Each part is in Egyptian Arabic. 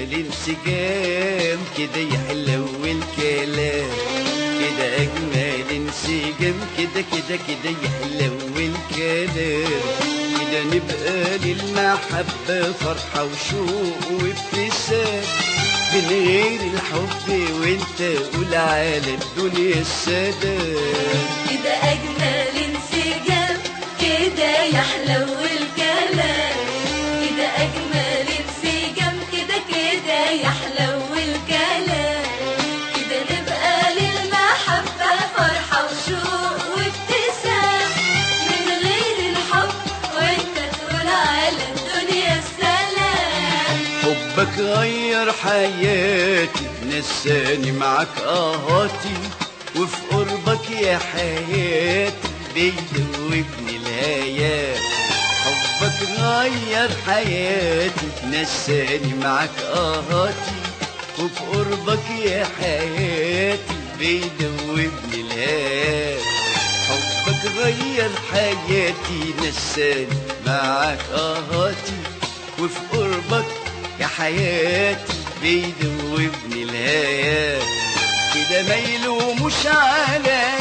أجمل انسجام كده يحلو الكلام كده أجمل انسجام كده كده كده يحلو الكلام كده نبقى للمحبة فرحة وشوق وابتسام من غير الحب وانت قول على الدنيا السلام كده أجمل انسجام كده يحلو الكلام كده أجمل انسجام كده كده يحلو الكلام كده نبقى للمحبة فرحة وشوق وابتسام من غير الحب وانت تقول على الدنيا السلام حبك غير حياتي نساني معاك اهاتي وفي قربك يا حياتي بيدوبني الهيات حبك غير حياتي نساني معاك اهاتي وفي قربك يا حياتي بيدوبني الهيات حبك غير حياتي نساني معاك اهاتي وفي قربك يا حياتي بيدوبني الهيات كده ما يلوموش عليا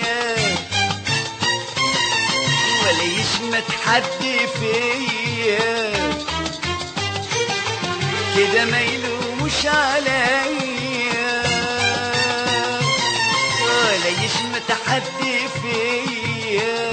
ولا يشمت حد فيا كده ما يلوموش عليا ولا يشمت حد فيا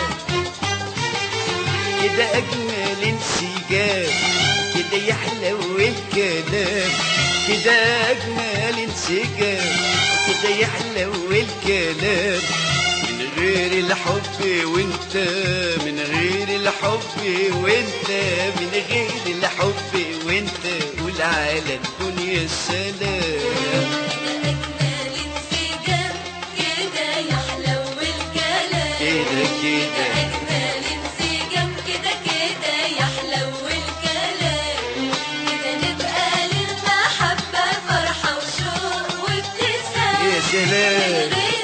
كده أجمل انسجام كده يحلو الكلام كده أجمل انسجام كده يحلو الكلام من غير الحب وانت من غير الحب وانت من غير الحب وانت قول على الدنيا السلام أجمل انسجام كده يحلو الكلام كده كده أجمل انسجام كده كده يحلو الكلام كده نبقى للمحبة فرحة وشوق وابتسام يا سلام من غير